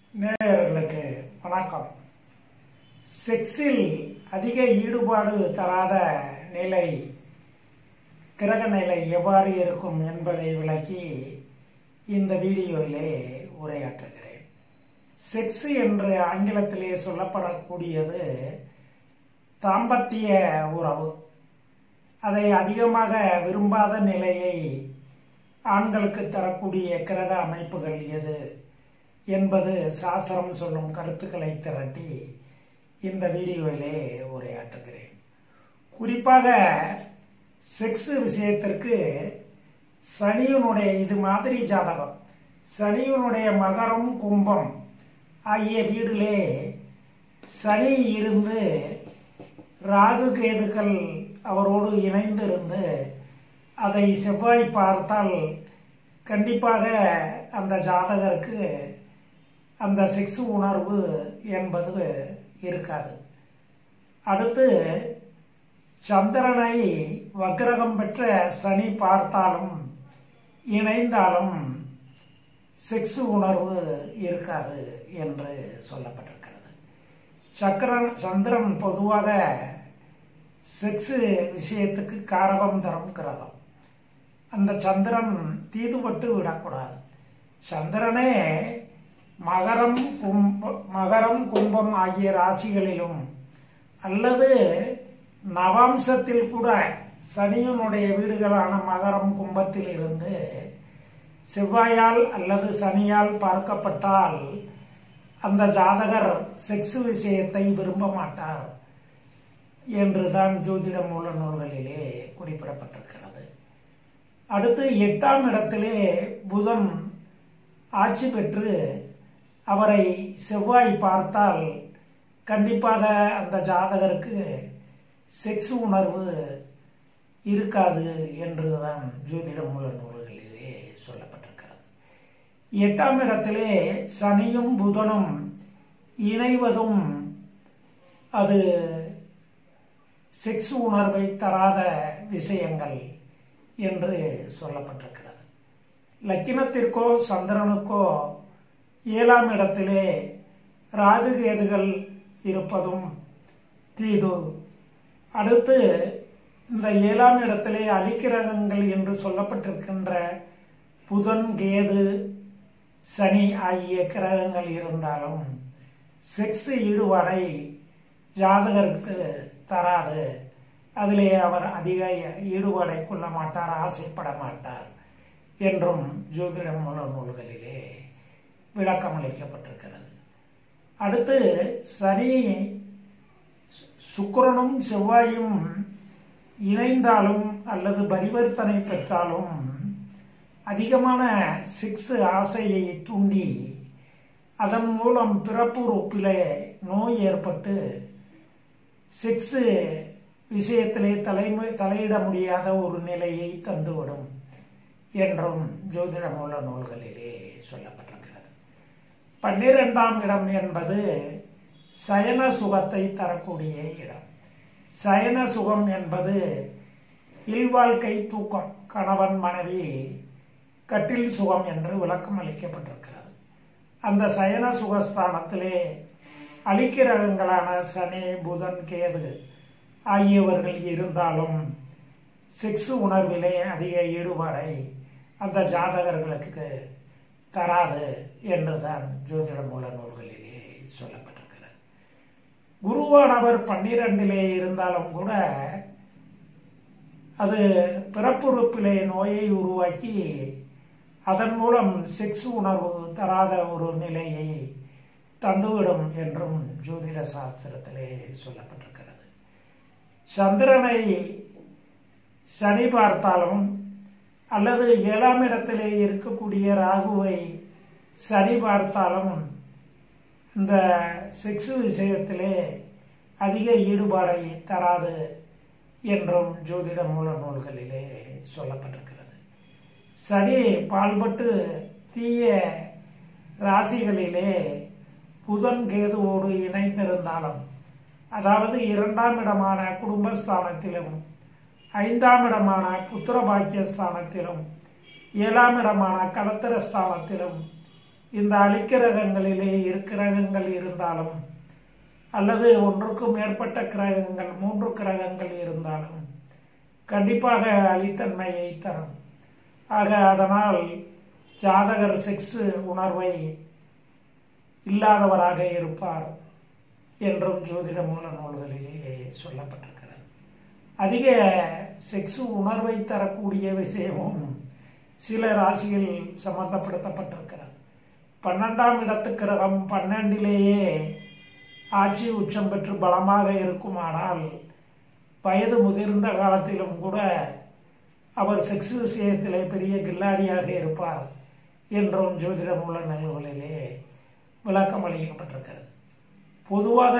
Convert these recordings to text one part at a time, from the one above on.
நேயர்களுக்கு வணக்கம் செக்ஸில் அதிக ஈடுபாடு தராத நிலை கிரக நிலை எவ்வாறு இருக்கும் என்பதை விளக்கி இந்த வீடியோவிலே உரையாற்றுகிறேன் செக்ஸ் என்று ஆங்கிலத்திலே சொல்லப்படக்கூடியது தாம்பத்திய உறவு அதை அதிகமாக விரும்பாத நிலையை ஆண்களுக்கு தரக்கூடிய கிரக அமைப்புகள் எது என்பது சாஸ்திரம் சொல்லும் கருத்துக்களை திரட்டி இந்த வீடியோவிலே உரையாற்றுகிறேன் குறிப்பாக செக்ஸ் விஷயத்திற்கு சனியினுடைய இது மாதிரி ஜாதகம் சனியினுடைய மகரம் கும்பம் ஆகிய வீடிலே சனி இருந்து ராகு கேதுக்கள் அவரோடு இணைந்து இருந்து அதை செவ்வாய் பார்த்தால் கண்டிப்பாக அந்த ஜாதகருக்கு அந்த செக்ஸ் உணர்வு என்பது இருக்காது அடுத்து சந்திரனை வக்ரகம் பெற்ற சனி பார்த்தாலும் இணைந்தாலும் செக்ஸ் உணர்வு இருக்காது என்று சொல்லப்பட்டிருக்கிறது சக்கரன் சந்திரன் பொதுவாக செக்ஸு விஷயத்துக்கு காரகம் தரும் கிரகம் அந்த சந்திரன் தீதுபட்டு விடக்கூடாது சந்திரனே மகரம் கும்ப மகரம் கும்பம் ஆகிய ராசிகளிலும் அல்லது நவாம்சத்தில் கூட சனியினுடைய வீடுகளான மகரம் கும்பத்தில் இருந்து செவ்வாயால் அல்லது சனியால் பார்க்கப்பட்டால் அந்த ஜாதகர் செக்ஸ் விஷயத்தை விரும்ப மாட்டார் என்றுதான் ஜோதிட மூல நூல்களிலே குறிப்பிடப்பட்டிருக்கிறது அடுத்து எட்டாம் இடத்திலே புதன் ஆட்சி பெற்று அவரை செவ்வாய் பார்த்தால் கண்டிப்பாக அந்த ஜாதகருக்கு செக்ஸ் உணர்வு இருக்காது என்றுதான் ஜோதிட மூல நூல்களிலே சொல்லப்பட்டிருக்கிறது எட்டாம் இடத்திலே சனியும் புதனும் இணைவதும் அது செக்ஸ் உணர்வை தராத விஷயங்கள் என்று சொல்லப்பட்டிருக்கிறது லக்கினத்திற்கோ சந்திரனுக்கோ ஏழாம் இடத்திலே ராஜகேதுகள் இருப்பதும் தீது அடுத்து இந்த ஏழாம் இடத்திலே அலிக்கிரகங்கள் என்று சொல்லப்பட்டிருக்கின்ற புதன் கேது சனி ஆகிய கிரகங்கள் இருந்தாலும் செக்ஸ் ஈடுபாடை ஜாதகருக்கு தராது அதிலே அவர் அதிக ஈடுபாடை கொள்ள மாட்டார் ஆசைப்பட மாட்டார் என்றும் ஜோதிட மூல நூல்களிலே விளக்கம் அளிக்கப்பட்டிருக்கிறது அடுத்து சனி சுக்கரனும் செவ்வாயும் இணைந்தாலும் அல்லது பரிவர்த்தனை பெற்றாலும் அதிகமான செக்ஸ் ஆசையை தூண்டி அதன் மூலம் பிறப்புறுப்பிலே நோய் ஏற்பட்டு செக்ஸு விஷயத்திலே தலைமை தலையிட முடியாத ஒரு நிலையை தந்துவிடும் என்றும் ஜோதிட மூல நூல்களிலே சொல்லப்பட்டிருக்கிறது பன்னிரெண்டாம் இடம் என்பது சயன சுகத்தை தரக்கூடிய இடம் சயன சுகம் என்பது இல்வாழ்க்கை தூக்கம் கணவன் மனைவி கட்டில் சுகம் என்று விளக்கம் அளிக்கப்பட்டிருக்கிறது அந்த சயன சுகஸ்தானத்திலே அலிக்கிரகங்களான சனி புதன் கேது ஆகியவர்கள் இருந்தாலும் செக்ஸ் உணர்விலே அதிக ஈடுபாடை அந்த ஜாதகர்களுக்கு தராது என்றுதான் ஜோதிட மூல நூல்களிலே சொல்லப்பட்டிருக்கிறது குருவானவர் பன்னிரண்டிலே இருந்தாலும் கூட அது பிறப்புறுப்பிலே நோயை உருவாக்கி அதன் மூலம் செக்ஸ் உணர்வு தராத ஒரு நிலையை தந்துவிடும் என்றும் ஜோதிட சாஸ்திரத்திலே சொல்லப்பட்டிருக்கிறது சந்திரனை சனி பார்த்தாலும் அல்லது ஏழாம் இடத்திலே இருக்கக்கூடிய ராகுவை சனி பார்த்தாலும் இந்த செக்ஸ் விஷயத்திலே அதிக ஈடுபாடை தராது என்றும் ஜோதிட மூல நூல்களிலே சொல்லப்பட்டிருக்கிறது சனி பால்பட்டு தீய ராசிகளிலே புதன் கேதுவோடு இணைந்திருந்தாலும் அதாவது இரண்டாம் இடமான குடும்பஸ்தானத்திலும் ஐந்தாம் இடமான புத்திர பாக்கியஸ்தானத்திலும் ஏழாம் இடமான கலத்திர ஸ்தானத்திலும் இந்த அலிக்கிரகங்களிலே இரு கிரகங்கள் இருந்தாலும் அல்லது ஒன்றுக்கும் மேற்பட்ட கிரகங்கள் மூன்று கிரகங்கள் இருந்தாலும் கண்டிப்பாக அலித்தன்மையை தரும் ஆக அதனால் ஜாதகர் செக்ஸ் உணர்வை இல்லாதவராக இருப்பார் என்றும் ஜோதிட மூல நூல்களிலே சொல்லப்பட்டிருக்கிறது அதிக செக்ஸ் உணர்வை தரக்கூடிய விஷயமும் சில ராசியில் சம்பந்தப்படுத்தப்பட்டிருக்கிறது பன்னெண்டாம் இடத்து கிரகம் பன்னெண்டிலேயே ஆட்சி உச்சம் பெற்று பலமாக இருக்குமானால் வயது முதிர்ந்த காலத்திலும் கூட அவர் செக்ஸ் விஷயத்திலே பெரிய கில்லாடியாக இருப்பார் என்றும் ஜோதிட மூல நூல்களிலே விளக்கம் அளிக்கப்பட்டிருக்கிறது பொதுவாக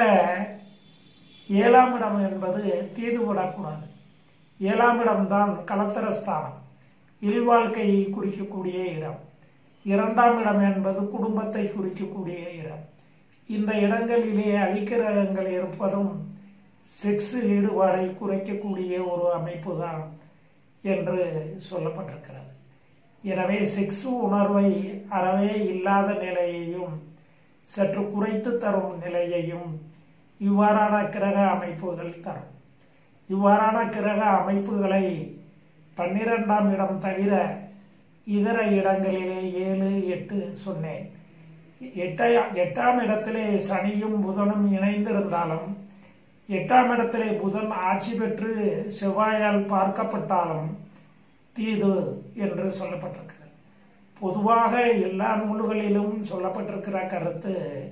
ஏழாம் இடம் என்பது தீதுவிடக்கூடாது ஏழாம் இடம்தான் கலத்தரஸ்தானம் இல்வாழ்க்கையை குறிக்கக்கூடிய இடம் இரண்டாம் இடம் என்பது குடும்பத்தை குறிக்கக்கூடிய இடம் இந்த இடங்களிலே அழிக்கிரகங்கள் இருப்பதும் செக்ஸ் ஈடுபாடை குறைக்கக்கூடிய ஒரு அமைப்பு தான் என்று சொல்லப்பட்டிருக்கிறது எனவே செக்ஸ் உணர்வை அறவே இல்லாத நிலையையும் சற்று குறைத்து தரும் நிலையையும் இவ்வாறான கிரக அமைப்புகள் தரும் இவ்வாறான கிரக அமைப்புகளை பன்னிரெண்டாம் இடம் தவிர இதர இடங்களிலே ஏழு எட்டு சொன்னேன் எட்ட எட்டாம் இடத்திலே சனியும் புதனும் இணைந்திருந்தாலும் எட்டாம் இடத்திலே புதன் ஆட்சி பெற்று செவ்வாயால் பார்க்கப்பட்டாலும் தீது என்று சொல்லப்பட்டிருக்கிறது பொதுவாக எல்லா நூல்களிலும் சொல்லப்பட்டிருக்கிற கருத்து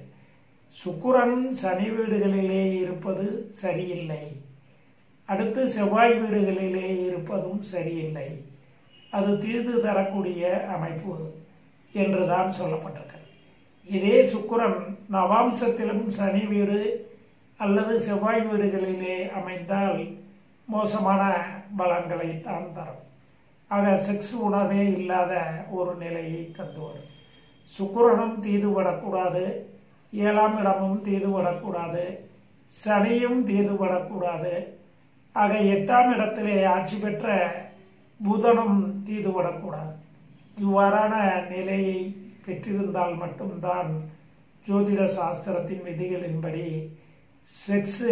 சுக்குரன் சனி வீடுகளிலே இருப்பது சரியில்லை அடுத்து செவ்வாய் வீடுகளிலே இருப்பதும் சரியில்லை அது தீர்ந்து தரக்கூடிய அமைப்பு என்றுதான் சொல்லப்பட்டிருக்கிறது இதே சுக்குரன் நவாம்சத்திலும் சனி வீடு அல்லது செவ்வாய் வீடுகளிலே அமைந்தால் மோசமான பலன்களை தான் தரும் ஆக செக்ஸ் உணவே இல்லாத ஒரு நிலையை தந்துவிடும் சுக்குரனும் தீதுபடக்கூடாது ஏழாம் இடமும் தீதுபடக்கூடாது சனியும் தீதுபடக்கூடாது ஆக எட்டாம் இடத்திலே ஆட்சி பெற்ற புதனும் தீதுபடக்கூடாது இவ்வாறான நிலையை பெற்றிருந்தால் மட்டும்தான் ஜோதிட சாஸ்திரத்தின் விதிகளின்படி செக்ஸு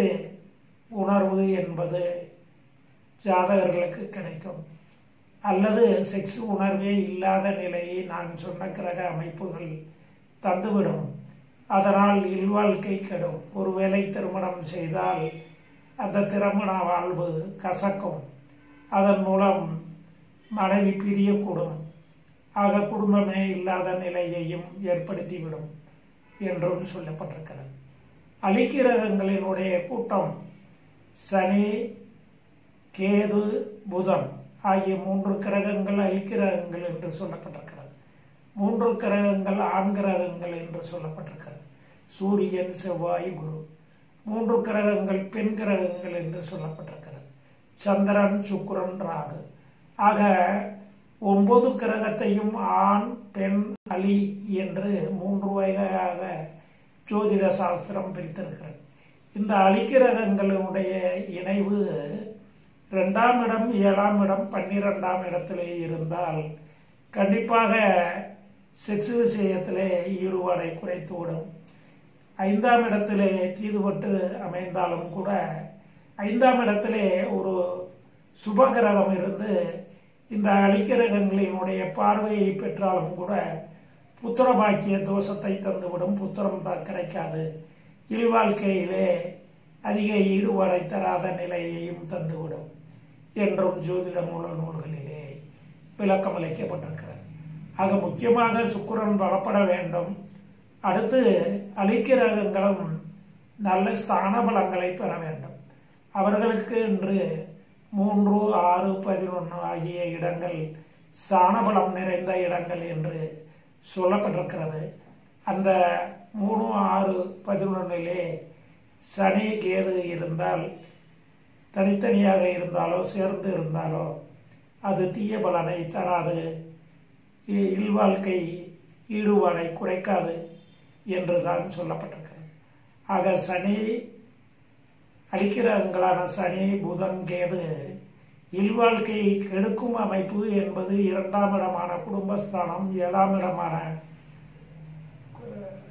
உணர்வு என்பது ஜாதகர்களுக்கு கிடைக்கும் அல்லது செக்ஸ் உணர்வே இல்லாத நிலையை நான் சொன்ன கிரக அமைப்புகள் தந்துவிடும் அதனால் இல்வாழ்க்கை கெடும் ஒருவேளை திருமணம் செய்தால் அந்த திருமண வாழ்வு கசக்கும் அதன் மூலம் மனைவி பிரியக்கூடும் ஆக குடும்பமே இல்லாத நிலையையும் ஏற்படுத்திவிடும் என்றும் சொல்லப்பட்டிருக்கிறது அலிக்கிரகங்களினுடைய கூட்டம் சனி கேது புதன் ஆகிய மூன்று கிரகங்கள் அலிக்கிரகங்கள் என்று சொல்லப்பட்டிருக்கிறது மூன்று கிரகங்கள் ஆண் கிரகங்கள் என்று சொல்லப்பட்டிருக்கிறது சூரியன் செவ்வாய் குரு மூன்று கிரகங்கள் பெண் கிரகங்கள் என்று சொல்லப்பட்டிருக்கிறது சந்திரன் சுக்கிரன் ராகு ஆக ஒன்பது கிரகத்தையும் ஆண் பெண் அலி என்று மூன்று வகையாக ஜோதிட சாஸ்திரம் பிரித்திருக்கிறது இந்த அலிக்கிரகங்களுடைய இணைவு ரெண்டாம் இடம் ஏழாம் இடம் பன்னிரெண்டாம் இடத்திலே இருந்தால் கண்டிப்பாக செக்ஸ் விஷயத்திலே ஈடுபாடை குறைத்துவிடும் ஐந்தாம் இடத்திலே தீதுபட்டு அமைந்தாலும் கூட ஐந்தாம் இடத்திலே ஒரு சுபகிரகம் இருந்து இந்த அலிக்கிரகங்களினுடைய பார்வையை பெற்றாலும் கூட புத்திர பாக்கிய தோஷத்தை தந்துவிடும் புத்திரம் தான் கிடைக்காது இல்வாழ்க்கையிலே அதிக ஈடுபாடை தராத நிலையையும் தந்துவிடும் என்றும் ஜோதிட மூல நூல்களிலே விளக்கம் அளிக்கப்பட்டிருக்கிறது ஆக முக்கியமாக சுக்கிரன் பலப்பட வேண்டும் அடுத்து அலிக்கிரகங்களும் நல்ல ஸ்தான பலங்களை பெற வேண்டும் அவர்களுக்கு இன்று மூன்று ஆறு பதினொன்று ஆகிய இடங்கள் ஸ்தானபலம் நிறைந்த இடங்கள் என்று சொல்லப்பட்டிருக்கிறது அந்த மூணு ஆறு பதினொன்றிலே சனி கேது இருந்தால் தனித்தனியாக இருந்தாலோ சேர்ந்து இருந்தாலோ அது தீய பலனை தராது இல்வாழ்க்கை ஈடுபாடை குறைக்காது என்று தான் சொல்லப்பட்டிருக்கிறது ஆக சனி அடிக்கிறங்களான சனி புதன் கேது இல்வாழ்க்கையை கெடுக்கும் அமைப்பு என்பது இரண்டாம் இடமான குடும்பஸ்தானம் ஏழாம் இடமான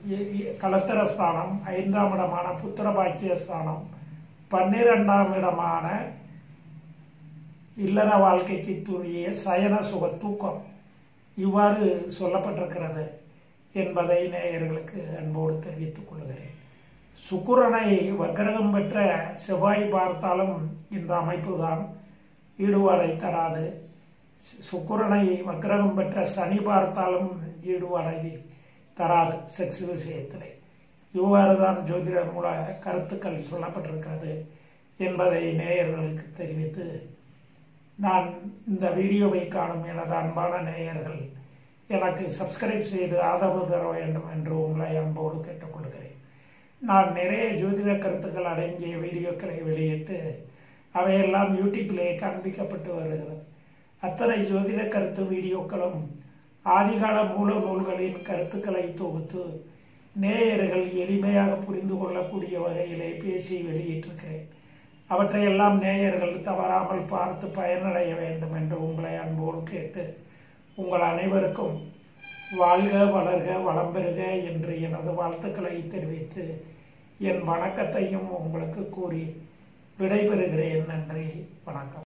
இ- இ- கலத்திரஸ்தானம் ஐந்தாம் இடமான புத்திரபாக்கியஸ்தானம் பன்னிரெண்டாம் இடமான இல்லற வாழ்க்கைக்கு துரிய சயன சுக தூக்கம் இவ்வாறு சொல்லப்பட்டிருக்கிறது என்பதை நேயர்களுக்கு அன்போடு தெரிவித்துக் கொள்கிறேன் சுக்கிரனை வக்கரகம் பெற்ற செவ்வாய் பார்த்தாலும் இந்த அமைப்பு தான் ஈடுபாடை தராது சு- சுக்கிரனை வக்கரகம் பெற்ற சனி பார்த்தாலும் ஈடுபாடை தராது செக்ஸ் விஷயத்திலே இவ்வாறு தான் ஜோதிட மூல கருத்துக்கள் சொல்லப்பட்டிருக்கிறது என்பதை நேயர்களுக்கு தெரிவித்து நான் இந்த வீடியோவை காணும் எனது அன்பான நேயர்கள் எனக்கு சப்ஸ்கிரைப் செய்து ஆதரவு தர வேண்டும் என்று உங்களை அன்போடு கேட்டுக்கொள்கிறேன் நான் நிறைய ஜோதிட கருத்துக்கள் அடங்கிய வீடியோக்களை வெளியிட்டு அவையெல்லாம் யூடியூப்பிலே காண்பிக்கப்பட்டு வருகிறது அத்தனை ஜோதிட கருத்து வீடியோக்களும் ஆதிகால மூல நூல்களின் கருத்துக்களை தொகுத்து நேயர்கள் எளிமையாக புரிந்து கொள்ளக்கூடிய வகையிலே பேசி வெளியிட்டிருக்கிறேன் அவற்றையெல்லாம் நேயர்கள் தவறாமல் பார்த்து பயனடைய வேண்டும் என்று உங்களை அன்போடு கேட்டு உங்கள் அனைவருக்கும் வாழ்க வளர்க வளம் பெறுக என்று எனது வாழ்த்துக்களை தெரிவித்து என் வணக்கத்தையும் உங்களுக்கு கூறி விடைபெறுகிறேன் நன்றி வணக்கம்